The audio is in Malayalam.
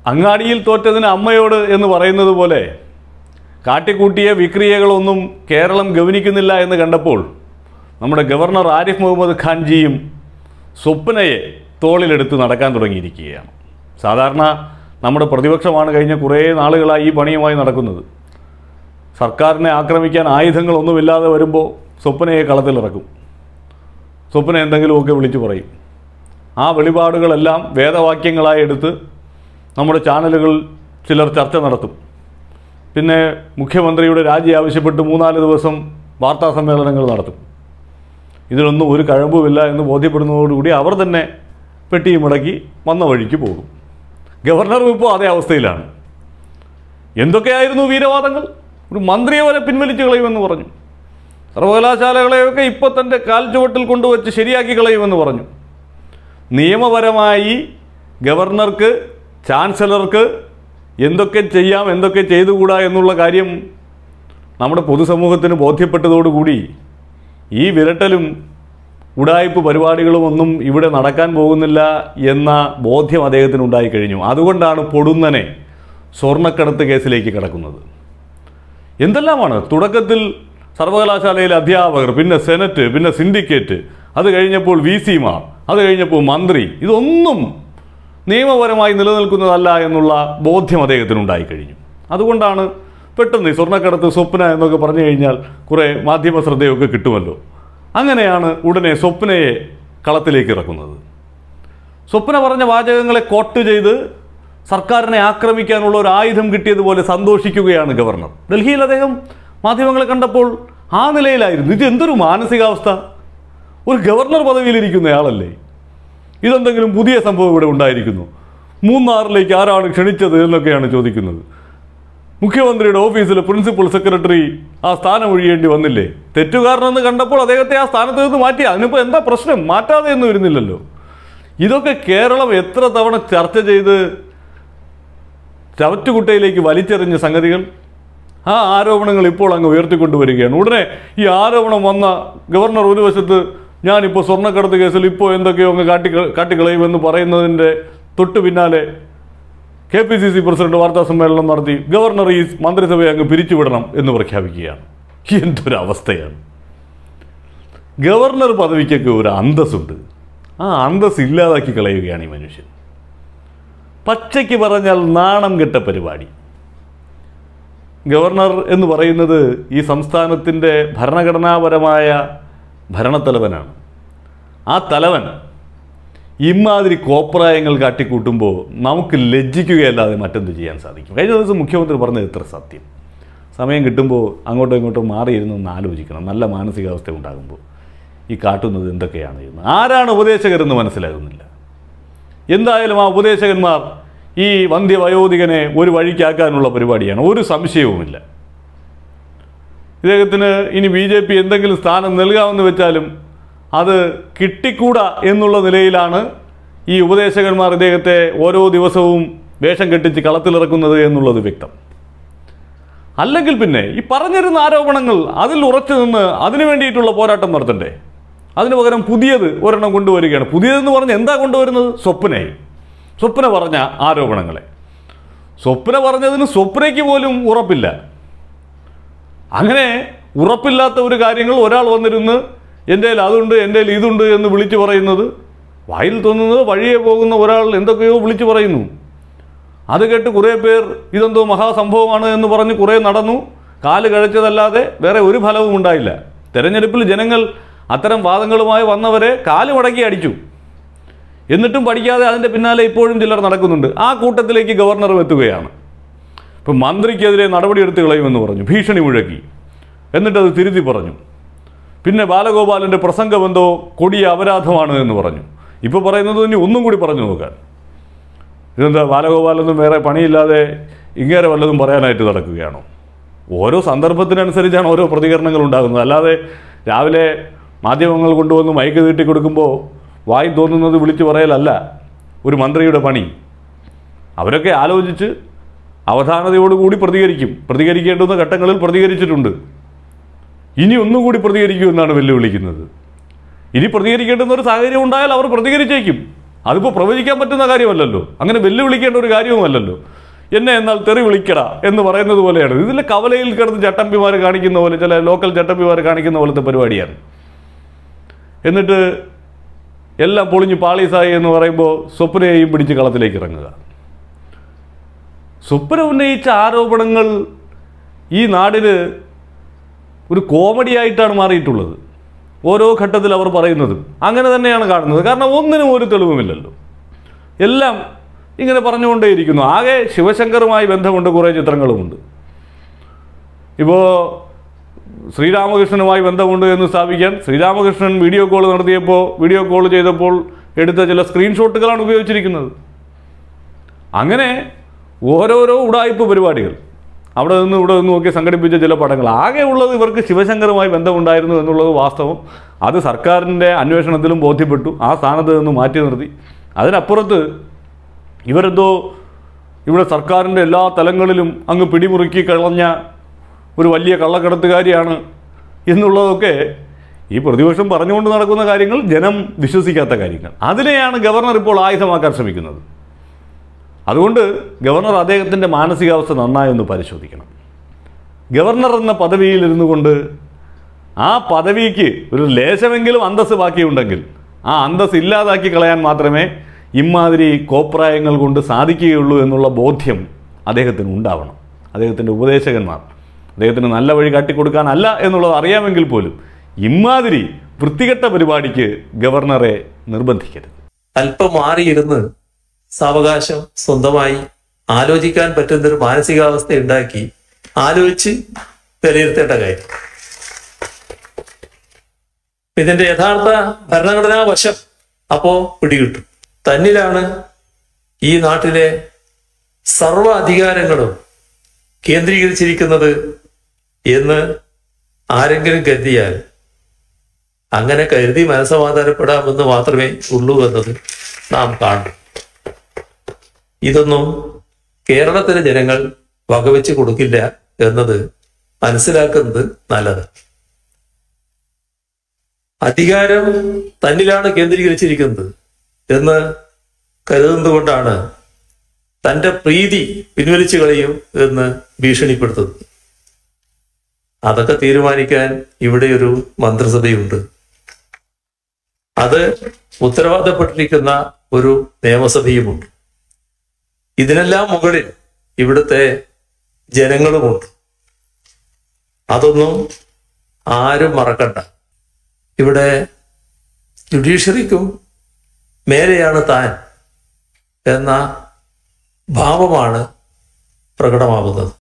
അങ്ങാടിയിൽ തോറ്റതിന് അമ്മയോട് എന്ന് പറയുന്നത് പോലെ കാട്ടിക്കൂട്ടിയ വിക്രിയകളൊന്നും കേരളം ഗവനിക്കുന്നില്ല എന്ന് കണ്ടപ്പോൾ നമ്മുടെ ഗവർണർ ആരിഫ് മുഹമ്മദ് ഖാൻജിയും സ്വപ്നയെ തോളിലെടുത്ത് നടക്കാൻ തുടങ്ങിയിരിക്കുകയാണ് സാധാരണ നമ്മുടെ പ്രതിപക്ഷമാണ് കഴിഞ്ഞ കുറേ നാളുകളായി ഈ പണിയുമായി നടക്കുന്നത് സർക്കാരിനെ ആക്രമിക്കാൻ ആയുധങ്ങളൊന്നുമില്ലാതെ വരുമ്പോൾ സ്വപ്നയെ കളത്തിലിറക്കും സ്വപ്ന എന്തെങ്കിലുമൊക്കെ വിളിച്ചു പറയും ആ വെളിപാടുകളെല്ലാം വേദവാക്യങ്ങളായി എടുത്ത് നമ്മുടെ ചാനലുകൾ ചിലർ ചർച്ച നടത്തും പിന്നെ മുഖ്യമന്ത്രിയുടെ രാജി ആവശ്യപ്പെട്ട് മൂന്നാല് ദിവസം വാർത്താ സമ്മേളനങ്ങൾ നടത്തും ഇതിലൊന്നും ഒരു കഴമ്പുമില്ല എന്ന് ബോധ്യപ്പെടുന്നതോടുകൂടി അവർ തന്നെ പെട്ടിയും മുടക്കി വന്ന വഴിക്ക് പോകും ഗവർണറും ഇപ്പോൾ അതേ അവസ്ഥയിലാണ് എന്തൊക്കെയായിരുന്നു വീരവാദങ്ങൾ ഒരു മന്ത്രിയെ വരെ പിൻവലിച്ച് കളയുമെന്ന് പറഞ്ഞു സർവകലാശാലകളെയൊക്കെ ഇപ്പോൾ തൻ്റെ കാൽ ചുവട്ടിൽ കൊണ്ടുവച്ച് ശരിയാക്കി കളയുമെന്ന് പറഞ്ഞു നിയമപരമായി ഗവർണർക്ക് ചാൻസലർക്ക് എന്തൊക്കെ ചെയ്യാം എന്തൊക്കെ ചെയ്തുകൂടാ എന്നുള്ള കാര്യം നമ്മുടെ പൊതുസമൂഹത്തിന് ബോധ്യപ്പെട്ടതോടുകൂടി ഈ വിരട്ടലും ഉടായ്പ് പരിപാടികളും ഒന്നും ഇവിടെ നടക്കാൻ പോകുന്നില്ല എന്ന ബോധ്യം അദ്ദേഹത്തിന് ഉണ്ടായിക്കഴിഞ്ഞു അതുകൊണ്ടാണ് പൊടുന്നനെ സ്വർണ്ണക്കടത്ത് കേസിലേക്ക് കിടക്കുന്നത് എന്തെല്ലാമാണ് തുടക്കത്തിൽ സർവകലാശാലയിലെ അധ്യാപകർ പിന്നെ സെനറ്റ് പിന്നെ സിൻഡിക്കേറ്റ് അത് കഴിഞ്ഞപ്പോൾ വി സിമാർ അത് കഴിഞ്ഞപ്പോൾ മന്ത്രി ഇതൊന്നും നിയമപരമായി നിലനിൽക്കുന്നതല്ല എന്നുള്ള ബോധ്യം അദ്ദേഹത്തിന് ഉണ്ടായിക്കഴിഞ്ഞു അതുകൊണ്ടാണ് പെട്ടെന്ന് ഈ സ്വർണ്ണക്കടത്ത് സ്വപ്ന എന്നൊക്കെ പറഞ്ഞു കഴിഞ്ഞാൽ കുറേ മാധ്യമ ശ്രദ്ധയൊക്കെ കിട്ടുമല്ലോ അങ്ങനെയാണ് ഉടനെ സ്വപ്നയെ കളത്തിലേക്ക് ഇറക്കുന്നത് സ്വപ്ന പറഞ്ഞ വാചകങ്ങളെ കോട്ട് ചെയ്ത് സർക്കാരിനെ ആക്രമിക്കാനുള്ള ഒരു ആയുധം കിട്ടിയതുപോലെ സന്തോഷിക്കുകയാണ് ഗവർണർ ഡൽഹിയിൽ അദ്ദേഹം മാധ്യമങ്ങളെ കണ്ടപ്പോൾ ആ നിലയിലായിരുന്നു ഇത് എന്തൊരു മാനസികാവസ്ഥ ഒരു ഗവർണർ പദവിയിലിരിക്കുന്നയാളല്ലേ ഇതെന്തെങ്കിലും പുതിയ സംഭവം ഇവിടെ ഉണ്ടായിരിക്കുന്നു മൂന്നാറിലേക്ക് ആരാണ് ക്ഷണിച്ചത് എന്നൊക്കെയാണ് ചോദിക്കുന്നത് മുഖ്യമന്ത്രിയുടെ ഓഫീസിലെ പ്രിൻസിപ്പൽ സെക്രട്ടറി ആ സ്ഥാനം ഒഴിയേണ്ടി വന്നില്ലേ തെറ്റുകാരനെന്ന് കണ്ടപ്പോൾ അദ്ദേഹത്തെ ആ സ്ഥാനത്ത് നിന്ന് മാറ്റി അതിനിപ്പോൾ എന്താ പ്രശ്നം മാറ്റാതെ ഒന്നും വരുന്നില്ലല്ലോ ഇതൊക്കെ കേരളം എത്ര തവണ ചർച്ച ചെയ്ത് ചവറ്റുകുട്ടയിലേക്ക് വലിച്ചെറിഞ്ഞ സംഗതികൾ ആ ആരോപണങ്ങൾ ഇപ്പോൾ അങ്ങ് ഉയർത്തിക്കൊണ്ടുവരികയാണ് ഉടനെ ഈ ആരോപണം വന്ന ഗവർണർ ഒരു വശത്ത് ഞാനിപ്പോൾ സ്വർണ്ണക്കടത്ത് കേസിൽ ഇപ്പോൾ എന്തൊക്കെയോ അങ്ങ് കാട്ടി കാട്ടിക്കളയുമെന്ന് പറയുന്നതിൻ്റെ തൊട്ടു പിന്നാലെ K P C C president വാർത്താ സമ്മേളനം നടത്തി ഗവർണർ ഈ മന്ത്രിസഭയെ അങ്ങ് പിരിച്ചുവിടണം എന്ന് പ്രഖ്യാപിക്കുകയാണ് എന്തൊരു അവസ്ഥയാണ് ഗവർണർ പദവിക്കൊക്കെ ഒരു അന്തസ്സുണ്ട് ആ അന്തസ് ഇല്ലാതാക്കി കളയുകയാണ് ഈ മനുഷ്യൻ പച്ചയ്ക്ക് പറഞ്ഞാൽ നാണം കെട്ട പരിപാടി ഗവർണർ എന്ന് പറയുന്നത് ഈ സംസ്ഥാനത്തിൻ്റെ ഭരണഘടനാപരമായ ഭരണത്തലവനാണ് ആ തലവൻ ഇമാതിരി കോപ്രായങ്ങൾ കാട്ടിക്കൂട്ടുമ്പോൾ നമുക്ക് ലജ്ജിക്കുകയല്ലാതെ മറ്റെന്ത് ചെയ്യാൻ സാധിക്കും കഴിഞ്ഞ ദിവസം മുഖ്യമന്ത്രി പറഞ്ഞത് എത്ര സത്യം സമയം കിട്ടുമ്പോൾ അങ്ങോട്ടും ഇങ്ങോട്ടും മാറിയിരുന്ന് ഒന്ന് ആലോചിക്കണം നല്ല മാനസികാവസ്ഥ ഉണ്ടാകുമ്പോൾ ഈ കാട്ടുന്നത് എന്തൊക്കെയാണ് എന്ന് ആരാണ് ഉപദേശകരെന്ന് മനസ്സിലാകുന്നില്ല എന്തായാലും ആ ഉപദേശകന്മാർ ഈ വന്ധ്യവയോധികനെ ഒരു വഴിക്കാക്കാനുള്ള പരിപാടിയാണ് ഒരു സംശയവുമില്ല ഇദ്ദേഹത്തിന് ഇനി ബി ജെ പി എന്തെങ്കിലും സ്ഥാനം നൽകാമെന്ന് വെച്ചാലും അത് കിട്ടിക്കൂടാ എന്നുള്ള നിലയിലാണ് ഈ ഉപദേശകന്മാർ ഇദ്ദേഹത്തെ ഓരോ ദിവസവും വേഷം കെട്ടിച്ച് കളത്തിലിറക്കുന്നത് എന്നുള്ളത് വ്യക്തം അല്ലെങ്കിൽ പിന്നെ ഈ പറഞ്ഞിരുന്ന ആരോപണങ്ങൾ അതിൽ ഉറച്ചു നിന്ന് അതിനു വേണ്ടിയിട്ടുള്ള പോരാട്ടം നടത്തണ്ടേ അതിന് പകരം പുതിയത് ഒരെണ്ണം കൊണ്ടുവരികയാണ് പുതിയതെന്ന് പറഞ്ഞ് എന്താ കൊണ്ടുവരുന്നത് സ്വപ്നയെ സ്വപ്ന പറഞ്ഞ ആരോപണങ്ങളെ സ്വപ്ന പറഞ്ഞതിന് സ്വപ്നയ്ക്ക് പോലും ഉറപ്പില്ല അങ്ങനെ ഉറപ്പില്ലാത്ത ഒരു കാര്യങ്ങൾ ഒരാൾ വന്നിരുന്ന് എൻ്റെ കയ്യിൽ അതുണ്ട് എൻ്റെ കയ്യിൽ ഇതുണ്ട് എന്ന് വിളിച്ചു പറയുന്നത് വായിൽ തോന്നുന്നത് വഴിയെ പോകുന്ന ഒരാൾ എന്തൊക്കെയോ വിളിച്ചു പറയുന്നു അത് കേട്ട് കുറേ പേർ ഇതെന്തോ മഹാസംഭവമാണ് എന്ന് പറഞ്ഞ് കുറേ നടന്നു കാല് കഴിച്ചതല്ലാതെ വേറെ ഒരു ഫലവും ഉണ്ടായില്ല തെരഞ്ഞെടുപ്പിൽ ജനങ്ങൾ അത്തരം വാദങ്ങളുമായി വന്നവരെ കാല് മടക്കി അടിച്ചു എന്നിട്ടും പഠിക്കാതെ അതിൻ്റെ പിന്നാലെ ഇപ്പോഴും ചിലർ നടക്കുന്നുണ്ട് ആ കൂട്ടത്തിലേക്ക് ഗവർണറും എത്തുകയാണ് ഇപ്പം മന്ത്രിക്കെതിരെ നടപടിയെടുത്ത് കളയുമെന്ന് പറഞ്ഞു ഭീഷണി മുഴക്കി എന്നിട്ടത് തിരുത്തി പറഞ്ഞു പിന്നെ ബാലഗോപാലൻ്റെ പ്രസംഗമെന്തോ കൊടിയ അപരാധമാണ് എന്ന് പറഞ്ഞു ഇപ്പോൾ പറയുന്നത് ഇനി ഒന്നും കൂടി പറഞ്ഞു നോക്കാൻ ഇതെന്താ ബാലഗോപാലൊന്നും വേറെ പണിയില്ലാതെ ഇങ്ങേരെ വല്ലതും പറയാനായിട്ട് നടക്കുകയാണോ ഓരോ സന്ദർഭത്തിനനുസരിച്ചാണ് ഓരോ പ്രതികരണങ്ങൾ ഉണ്ടാകുന്നത് അല്ലാതെ രാവിലെ മാധ്യമങ്ങൾ കൊണ്ടുവന്ന് മയക്ക് നീട്ടി കൊടുക്കുമ്പോൾ വായി തോന്നുന്നത് വിളിച്ചു പറയലല്ല ഒരു മന്ത്രിയുടെ പണി അവരൊക്കെ ആലോചിച്ച് അവധാനതയോടുകൂടി പ്രതികരിക്കും പ്രതികരിക്കേണ്ടുന്ന ഘട്ടങ്ങളിൽ പ്രതികരിച്ചിട്ടുണ്ട് ഇനി ഒന്നും കൂടി പ്രതികരിക്കുമെന്നാണ് വെല്ലുവിളിക്കുന്നത് ഇനി പ്രതികരിക്കേണ്ടുന്ന ഒരു സാഹചര്യം ഉണ്ടായാൽ അവർ പ്രതികരിച്ചേക്കും അതിപ്പോൾ പ്രവചിക്കാൻ പറ്റുന്ന കാര്യമല്ലല്ലോ അങ്ങനെ വെല്ലുവിളിക്കേണ്ട ഒരു കാര്യവുമല്ലല്ലോ എന്നെ എന്നാൽ തെറി വിളിക്കട എന്ന് പറയുന്നത് പോലെയാണ് ഇതിൽ കവലയിൽ കിടന്ന് ചട്ടമ്പിമാർ കാണിക്കുന്ന പോലെ ചില ലോക്കൽ ചട്ടമ്പിമാർ കാണിക്കുന്ന പോലത്തെ പരിപാടിയാണ് എന്നിട്ട് എല്ലാം പൊളിഞ്ഞ് പാളീസായി എന്ന് പറയുമ്പോൾ സ്വപ്നയെയും പിടിച്ച് കളത്തിലേക്ക് ഇറങ്ങുക സ്വപ്ന ഉന്നയിച്ച ആരോപണങ്ങൾ ഈ നാടിന് ഒരു കോമഡി ആയിട്ടാണ് മാറിയിട്ടുള്ളത് ഓരോ ഘട്ടത്തിൽ അവർ പറയുന്നത് അങ്ങനെ തന്നെയാണ് കാണുന്നത് കാരണം ഒന്നിനും ഒരു തെളിവുമില്ലല്ലോ എല്ലാം ഇങ്ങനെ പറഞ്ഞുകൊണ്ടേയിരിക്കുന്നു ആകെ ശിവശങ്കറുമായി ബന്ധമുണ്ട് കുറേ ചിത്രങ്ങളുമുണ്ട് ഇപ്പോൾ ശ്രീരാമകൃഷ്ണനുമായി ബന്ധമുണ്ട് എന്ന് സ്ഥാപിക്കാൻ ശ്രീരാമകൃഷ്ണൻ വീഡിയോ കോൾ നടത്തിയപ്പോൾ വീഡിയോ കോൾ ചെയ്തപ്പോൾ എടുത്ത ചില സ്ക്രീൻഷോട്ടുകളാണ് ഉപയോഗിച്ചിരിക്കുന്നത് അങ്ങനെ ഓരോരോ ഉടായ്പ പരിപാടികൾ അവിടെ നിന്ന് ഇവിടെ നിന്ന് നോക്കി സംഘടിപ്പിച്ച ചില പടങ്ങൾ ആകെ ഉള്ളത് ഇവർക്ക് ശിവശങ്കറുമായി ബന്ധമുണ്ടായിരുന്നു എന്നുള്ളത് വാസ്തവം അത് സർക്കാരിൻ്റെ അന്വേഷണത്തിലും ബോധ്യപ്പെട്ടു ആ സ്ഥാനത്ത് നിന്ന് മാറ്റി നിർത്തി അതിനപ്പുറത്ത് ഇവരെന്തോ ഇവിടെ സർക്കാരിൻ്റെ എല്ലാ തലങ്ങളിലും അങ്ങ് പിടിമുറുക്കി കളഞ്ഞ ഒരു വലിയ കള്ളക്കടത്തുകാരിയാണ് എന്നുള്ളതൊക്കെ ഈ പ്രതിപക്ഷം പറഞ്ഞുകൊണ്ട് നടക്കുന്ന കാര്യങ്ങൾ ജനം വിശ്വസിക്കാത്ത കാര്യങ്ങൾ അതിനെയാണ് ഗവർണർ ഇപ്പോൾ ആയുധമാക്കാൻ ശ്രമിക്കുന്നത് അതുകൊണ്ട് ഗവർണർ അദ്ദേഹത്തിൻ്റെ മാനസികാവസ്ഥ നന്നായി ഒന്ന് പരിശോധിക്കണം ഗവർണർ എന്ന പദവിയിൽ ഇരുന്നു കൊണ്ട് ആ പദവിക്ക് ഒരു ലേശമെങ്കിലും അന്തസ്സ് ബാക്കിയുണ്ടെങ്കിൽ ആ അന്തസ്സ് ഇല്ലാതാക്കി കളയാൻ മാത്രമേ ഇമാതിരി കോപ്രായങ്ങൾ കൊണ്ട് സാധിക്കുകയുള്ളൂ എന്നുള്ള ബോധ്യം അദ്ദേഹത്തിന് ഉണ്ടാവണം അദ്ദേഹത്തിൻ്റെ ഉപദേശകന്മാർ അദ്ദേഹത്തിന് നല്ല വഴി കാട്ടിക്കൊടുക്കാനല്ല എന്നുള്ളത് അറിയാമെങ്കിൽ പോലും ഇമാതിരി വൃത്തികെട്ട പരിപാടിക്ക് ഗവർണറെ നിർബന്ധിക്കരുത് അല്പം മാറിയിരുന്ന് സാവകാശം സ്വന്തമായി ആലോചിക്കാൻ പറ്റുന്ന ഒരു മാനസികാവസ്ഥ ഉണ്ടാക്കി ആലോചിച്ച് വിലയിരുത്തേണ്ട കാര്യം ഇതിന്റെ യഥാർത്ഥ ഭരണഘടനാ വശം അപ്പോ പിടികിട്ടും തന്നിലാണ് ഈ നാട്ടിലെ സർവ അധികാരങ്ങളും കേന്ദ്രീകരിച്ചിരിക്കുന്നത് എന്ന് ആരെങ്കിലും കരുതിയാൽ അങ്ങനെ കരുതി മനസ്സമാധാനപ്പെടാമെന്ന് മാത്രമേ ഉള്ളൂ എന്നത് നാം കാണും ഇതൊന്നും കേരളത്തിലെ ജനങ്ങൾ വകവെച്ച് കൊടുക്കില്ല എന്നത് മനസ്സിലാക്കുന്നത് നല്ലത് അധികാരം തന്നിലാണ് കേന്ദ്രീകരിച്ചിരിക്കുന്നത് എന്ന് കരുതുന്നത് കൊണ്ടാണ് തന്റെ പ്രീതി പിൻവലിച്ചു കളയും എന്ന് ഭീഷണിപ്പെടുത്തുന്നത് അതൊക്കെ തീരുമാനിക്കാൻ ഇവിടെ ഒരു മന്ത്രിസഭയുണ്ട് അത് ഉത്തരവാദപ്പെട്ടിരിക്കുന്ന ഒരു നിയമസഭയുമുണ്ട് ഇതിനെല്ലാം മുകളിൽ ഇവിടുത്തെ ജനങ്ങളുമുണ്ട് അതൊന്നും ആരും മറക്കണ്ട ഇവിടെ ജുഡീഷ്യറിക്കും മേലെയാണ് താൻ എന്ന ഭാവമാണ് പ്രകടമാകുന്നത്